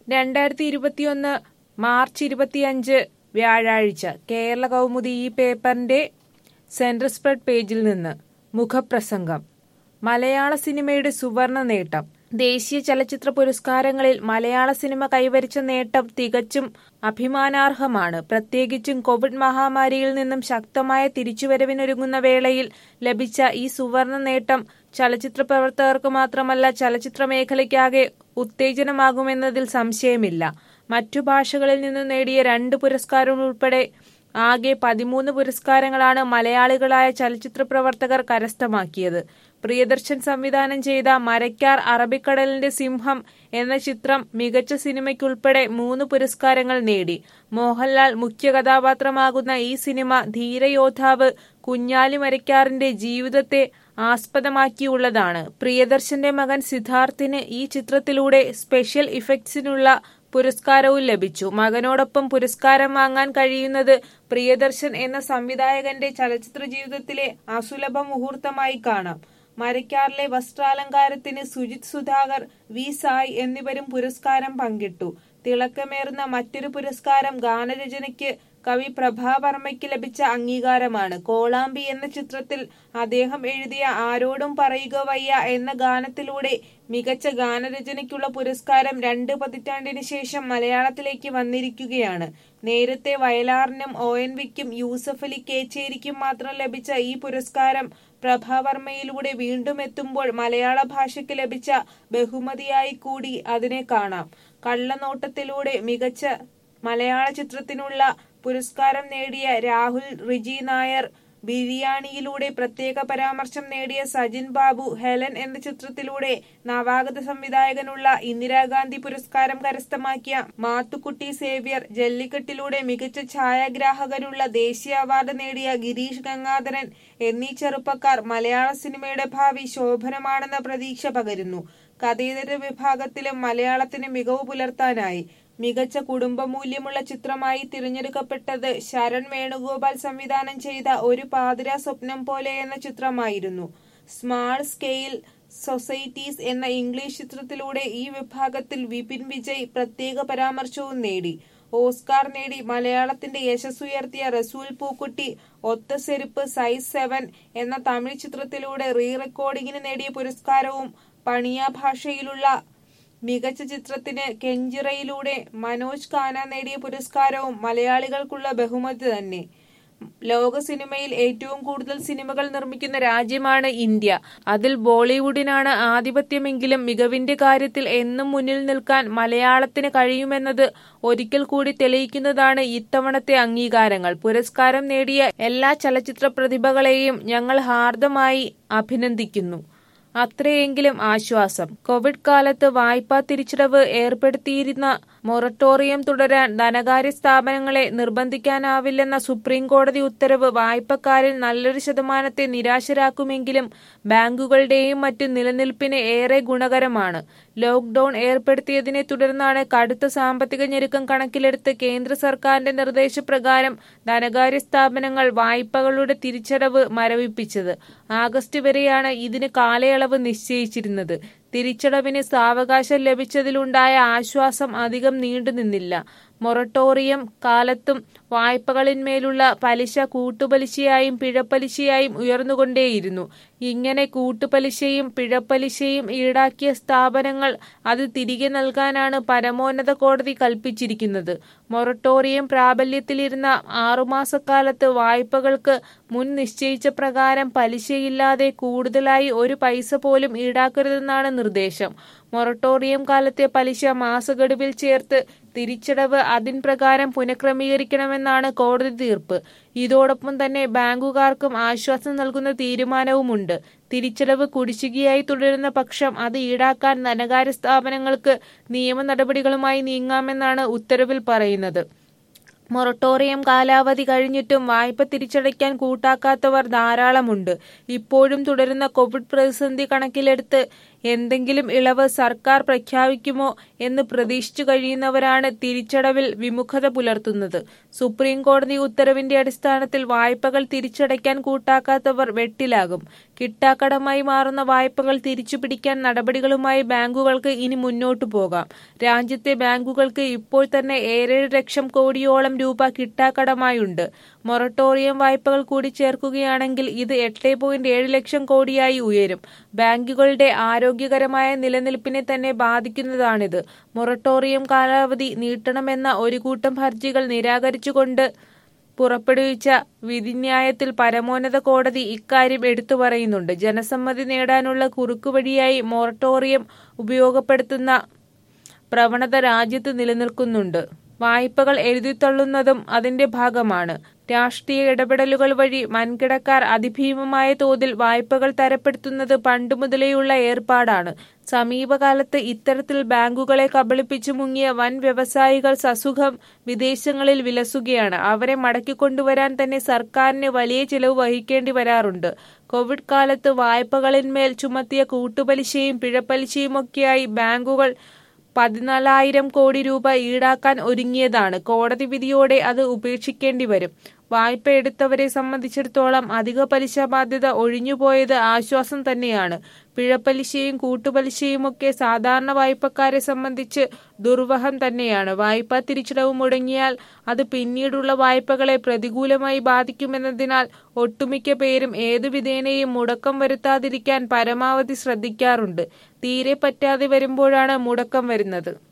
രണ്ടായിരത്തി ഇരുപത്തിയൊന്ന് മാർച്ച് ഇരുപത്തിയഞ്ച് വ്യാഴാഴ്ച കേരള കൗമുദി ഈ പേപ്പറിന്റെ സെൻട്രൽ സ്പ്രെഡ് പേജിൽ നിന്ന് മുഖപ്രസംഗം മലയാള സിനിമയുടെ സുവർണ നേട്ടം ദേശീയ ചലച്ചിത്ര പുരസ്കാരങ്ങളിൽ മലയാള സിനിമ കൈവരിച്ച നേട്ടം തികച്ചും അഭിമാനാർഹമാണ് പ്രത്യേകിച്ചും കോവിഡ് മഹാമാരിയിൽ നിന്നും ശക്തമായ തിരിച്ചുവരവിനൊരുങ്ങുന്ന വേളയിൽ ലഭിച്ച ഈ സുവർണ നേട്ടം ചലച്ചിത്ര പ്രവർത്തകർക്ക് മാത്രമല്ല ചലച്ചിത്ര മേഖലയ്ക്കാകെ ഉത്തേജനമാകുമെന്നതിൽ സംശയമില്ല മറ്റു ഭാഷകളിൽ നിന്നും നേടിയ രണ്ട് പുരസ്കാരം ഉൾപ്പെടെ ആകെ പതിമൂന്ന് പുരസ്കാരങ്ങളാണ് മലയാളികളായ ചലച്ചിത്ര പ്രവർത്തകർ കരസ്ഥമാക്കിയത് പ്രിയദർശൻ സംവിധാനം ചെയ്ത മരക്കാർ അറബിക്കടലിന്റെ സിംഹം എന്ന ചിത്രം മികച്ച സിനിമയ്ക്കുൾപ്പെടെ മൂന്ന് പുരസ്കാരങ്ങൾ നേടി മോഹൻലാൽ മുഖ്യ കഥാപാത്രമാകുന്ന ഈ സിനിമ ധീരയോദ്ധാവ് കുഞ്ഞാലി മരക്കാറിന്റെ ജീവിതത്തെ ആസ്പദമാക്കിയുള്ളതാണ് പ്രിയദർശന്റെ മകൻ സിദ്ധാർത്ഥിന് ഈ ചിത്രത്തിലൂടെ സ്പെഷ്യൽ ഇഫക്ട്സിനുള്ള പുരസ്കാരവും ലഭിച്ചു മകനോടൊപ്പം പുരസ്കാരം വാങ്ങാൻ കഴിയുന്നത് പ്രിയദർശൻ എന്ന സംവിധായകന്റെ ചലച്ചിത്ര ജീവിതത്തിലെ അസുലഭ മുഹൂർത്തമായി കാണാം മരക്കാറിലെ വസ്ത്രാലങ്കാരത്തിന് സുജിത് സുധാകർ വി സായ് എന്നിവരും പുരസ്കാരം പങ്കിട്ടു തിളക്കമേറുന്ന മറ്റൊരു പുരസ്കാരം ഗാനരചനയ്ക്ക് കവി പ്രഭാവർമ്മയ്ക്ക് ലഭിച്ച അംഗീകാരമാണ് കോളാമ്പി എന്ന ചിത്രത്തിൽ അദ്ദേഹം എഴുതിയ ആരോടും പറയുക വയ്യ എന്ന ഗാനത്തിലൂടെ മികച്ച ഗാനരചനയ്ക്കുള്ള പുരസ്കാരം രണ്ട് പതിറ്റാണ്ടിന് ശേഷം മലയാളത്തിലേക്ക് വന്നിരിക്കുകയാണ് നേരത്തെ വയലാറിനും ഒ എൻ വിക്കും യൂസഫ് അലി കേച്ചേരിക്കും മാത്രം ലഭിച്ച ഈ പുരസ്കാരം പ്രഭാവർമ്മയിലൂടെ വീണ്ടും എത്തുമ്പോൾ മലയാള ഭാഷയ്ക്ക് ലഭിച്ച ബഹുമതിയായി കൂടി അതിനെ കാണാം കള്ളനോട്ടത്തിലൂടെ മികച്ച മലയാള ചിത്രത്തിനുള്ള പുരസ്കാരം നേടിയ രാഹുൽ റിജി നായർ ബിരിയാണിയിലൂടെ പ്രത്യേക പരാമർശം നേടിയ സജിൻ ബാബു ഹെലൻ എന്ന ചിത്രത്തിലൂടെ നവാഗത സംവിധായകനുള്ള ഇന്ദിരാഗാന്ധി പുരസ്കാരം കരസ്ഥമാക്കിയ മാത്തുക്കുട്ടി സേവ്യർ ജല്ലിക്കെട്ടിലൂടെ മികച്ച ഛായാഗ്രാഹകനുള്ള ദേശീയ അവാർഡ് നേടിയ ഗിരീഷ് ഗംഗാധരൻ എന്നീ ചെറുപ്പക്കാർ മലയാള സിനിമയുടെ ഭാവി ശോഭനമാണെന്ന പ്രതീക്ഷ പകരുന്നു കഥേതര വിഭാഗത്തിലും മലയാളത്തിന് മികവ് പുലർത്താനായി മികച്ച കുടുംബമൂല്യമുള്ള ചിത്രമായി തിരഞ്ഞെടുക്കപ്പെട്ടത് ശരൺ വേണുഗോപാൽ സംവിധാനം ചെയ്ത ഒരു പാതിര സ്വപ്നം പോലെ എന്ന ചിത്രമായിരുന്നു സ്മാൾ സ്കെയിൽ സൊസൈറ്റീസ് എന്ന ഇംഗ്ലീഷ് ചിത്രത്തിലൂടെ ഈ വിഭാഗത്തിൽ വിപിൻ വിജയ് പ്രത്യേക പരാമർശവും നേടി ഓസ്കാർ നേടി മലയാളത്തിന്റെ യശസ്സുയർത്തിയ റസൂൽ പൂക്കുട്ടി ഒത്ത സെരുപ്പ് സൈസ് സെവൻ എന്ന തമിഴ് ചിത്രത്തിലൂടെ റീ റെക്കോർഡിങ്ങിന് നേടിയ പുരസ്കാരവും പണിയ ഭാഷയിലുള്ള മികച്ച ചിത്രത്തിന് കെഞ്ചിറയിലൂടെ മനോജ് ഖാന നേടിയ പുരസ്കാരവും മലയാളികൾക്കുള്ള ബഹുമതി തന്നെ ലോക സിനിമയിൽ ഏറ്റവും കൂടുതൽ സിനിമകൾ നിർമ്മിക്കുന്ന രാജ്യമാണ് ഇന്ത്യ അതിൽ ബോളിവുഡിനാണ് ആധിപത്യമെങ്കിലും മികവിന്റെ കാര്യത്തിൽ എന്നും മുന്നിൽ നിൽക്കാൻ മലയാളത്തിന് കഴിയുമെന്നത് ഒരിക്കൽ കൂടി തെളിയിക്കുന്നതാണ് ഇത്തവണത്തെ അംഗീകാരങ്ങൾ പുരസ്കാരം നേടിയ എല്ലാ ചലച്ചിത്ര പ്രതിഭകളെയും ഞങ്ങൾ ഹാർദമായി അഭിനന്ദിക്കുന്നു അത്രയെങ്കിലും ആശ്വാസം കോവിഡ് കാലത്ത് വായ്പാ തിരിച്ചടവ് ഏർപ്പെടുത്തിയിരുന്ന മൊറട്ടോറിയം തുടരാൻ ധനകാര്യ സ്ഥാപനങ്ങളെ നിർബന്ധിക്കാനാവില്ലെന്ന സുപ്രീം കോടതി ഉത്തരവ് വായ്പക്കാരിൽ നല്ലൊരു ശതമാനത്തെ നിരാശരാക്കുമെങ്കിലും ബാങ്കുകളുടെയും മറ്റ് നിലനിൽപ്പിന് ഏറെ ഗുണകരമാണ് ലോക്ഡൌൺ ഏർപ്പെടുത്തിയതിനെ തുടർന്നാണ് കടുത്ത സാമ്പത്തിക ഞെരുക്കം കണക്കിലെടുത്ത് കേന്ദ്ര സർക്കാരിന്റെ നിർദ്ദേശപ്രകാരം ധനകാര്യ സ്ഥാപനങ്ങൾ വായ്പകളുടെ തിരിച്ചടവ് മരവിപ്പിച്ചത് ആഗസ്റ്റ് വരെയാണ് ഇതിന് കാലയളവ് നിശ്ചയിച്ചിരുന്നത് തിരിച്ചടവിന് സാവകാശം ലഭിച്ചതിലുണ്ടായ ആശ്വാസം അധികം നീണ്ടുനിന്നില്ല മൊറട്ടോറിയം കാലത്തും വായ്പകളിന്മേലുള്ള പലിശ കൂട്ടുപലിശയായും പിഴപ്പലിശയായും ഉയർന്നുകൊണ്ടേയിരുന്നു ഇങ്ങനെ കൂട്ടുപലിശയും പിഴപ്പലിശയും ഈടാക്കിയ സ്ഥാപനങ്ങൾ അത് തിരികെ നൽകാനാണ് പരമോന്നത കോടതി കൽപ്പിച്ചിരിക്കുന്നത് മൊറട്ടോറിയം പ്രാബല്യത്തിലിരുന്ന ആറുമാസക്കാലത്ത് വായ്പകൾക്ക് മുൻ നിശ്ചയിച്ച പ്രകാരം പലിശയില്ലാതെ കൂടുതലായി ഒരു പൈസ പോലും ഈടാക്കരുതെന്നാണ് നിർദ്ദേശം മൊറട്ടോറിയം കാലത്തെ പലിശ മാസഗഡുവിൽ ചേർത്ത് തിരിച്ചടവ് അതിൻ പ്രകാരം പുനഃക്രമീകരിക്കണമെന്നാണ് കോടതി തീർപ്പ് ഇതോടൊപ്പം തന്നെ ബാങ്കുകാർക്കും ആശ്വാസം നൽകുന്ന തീരുമാനവുമുണ്ട് തിരിച്ചടവ് കുടിശ്ശികയായി തുടരുന്ന പക്ഷം അത് ഈടാക്കാൻ ധനകാര്യ സ്ഥാപനങ്ങൾക്ക് നിയമ നടപടികളുമായി നീങ്ങാമെന്നാണ് ഉത്തരവിൽ പറയുന്നത് മൊറട്ടോറിയം കാലാവധി കഴിഞ്ഞിട്ടും വായ്പ തിരിച്ചടയ്ക്കാൻ കൂട്ടാക്കാത്തവർ ധാരാളമുണ്ട് ഇപ്പോഴും തുടരുന്ന കോവിഡ് പ്രതിസന്ധി കണക്കിലെടുത്ത് എന്തെങ്കിലും ഇളവ് സർക്കാർ പ്രഖ്യാപിക്കുമോ എന്ന് പ്രതീക്ഷിച്ചു കഴിയുന്നവരാണ് തിരിച്ചടവിൽ വിമുഖത പുലർത്തുന്നത് സുപ്രീം കോടതി ഉത്തരവിന്റെ അടിസ്ഥാനത്തിൽ വായ്പകൾ തിരിച്ചടയ്ക്കാൻ കൂട്ടാക്കാത്തവർ വെട്ടിലാകും കിട്ടാക്കടമായി മാറുന്ന വായ്പകൾ തിരിച്ചുപിടിക്കാൻ നടപടികളുമായി ബാങ്കുകൾക്ക് ഇനി മുന്നോട്ടു പോകാം രാജ്യത്തെ ബാങ്കുകൾക്ക് ഇപ്പോൾ തന്നെ ഏഴര ലക്ഷം കോടിയോളം രൂപ കിട്ടാക്കടമായുണ്ട് മൊറട്ടോറിയം വായ്പകൾ കൂടി ചേർക്കുകയാണെങ്കിൽ ഇത് എട്ട് പോയിന്റ് ഏഴ് ലക്ഷം കോടിയായി ഉയരും ബാങ്കുകളുടെ ആരോഗ്യകരമായ നിലനിൽപ്പിനെ തന്നെ ബാധിക്കുന്നതാണിത് മൊറട്ടോറിയം കാലാവധി നീട്ടണമെന്ന ഒരു കൂട്ടം ഹർജികൾ നിരാകരിച്ചുകൊണ്ട് പുറപ്പെടുവിച്ച വിധിന്യായത്തിൽ പരമോന്നത കോടതി ഇക്കാര്യം എടുത്തു പറയുന്നുണ്ട് ജനസമ്മതി നേടാനുള്ള കുറുക്കുവഴിയായി മൊറട്ടോറിയം ഉപയോഗപ്പെടുത്തുന്ന പ്രവണത രാജ്യത്ത് നിലനിൽക്കുന്നുണ്ട് വായ്പകൾ എഴുതിത്തള്ളുന്നതും അതിന്റെ ഭാഗമാണ് രാഷ്ട്രീയ ഇടപെടലുകൾ വഴി വൻകിടക്കാർ അതിഭീമമായ തോതിൽ വായ്പകൾ തരപ്പെടുത്തുന്നത് പണ്ടുമുതലേയുള്ള ഏർപ്പാടാണ് സമീപകാലത്ത് ഇത്തരത്തിൽ ബാങ്കുകളെ കബളിപ്പിച്ചു മുങ്ങിയ വൻ വ്യവസായികൾ സസുഖം വിദേശങ്ങളിൽ വിലസുകയാണ് അവരെ മടക്കിക്കൊണ്ടുവരാൻ തന്നെ സർക്കാരിന് വലിയ ചിലവ് വഹിക്കേണ്ടി വരാറുണ്ട് കോവിഡ് കാലത്ത് വായ്പകളിന്മേൽ ചുമത്തിയ കൂട്ടുപലിശയും പിഴപ്പലിശയുമൊക്കെയായി ബാങ്കുകൾ പതിനാലായിരം കോടി രൂപ ഈടാക്കാൻ ഒരുങ്ങിയതാണ് കോടതി വിധിയോടെ അത് ഉപേക്ഷിക്കേണ്ടി വരും വായ്പ എടുത്തവരെ സംബന്ധിച്ചിടത്തോളം അധിക പലിശ ബാധ്യത ഒഴിഞ്ഞുപോയത് ആശ്വാസം തന്നെയാണ് പിഴപ്പലിശയും കൂട്ടുപലിശയുമൊക്കെ സാധാരണ വായ്പക്കാരെ സംബന്ധിച്ച് ദുർവഹം തന്നെയാണ് വായ്പാ തിരിച്ചടവ് മുടങ്ങിയാൽ അത് പിന്നീടുള്ള വായ്പകളെ പ്രതികൂലമായി ബാധിക്കുമെന്നതിനാൽ ഒട്ടുമിക്ക പേരും ഏതു വിധേനയും മുടക്കം വരുത്താതിരിക്കാൻ പരമാവധി ശ്രദ്ധിക്കാറുണ്ട് തീരെ പറ്റാതെ വരുമ്പോഴാണ് മുടക്കം വരുന്നത്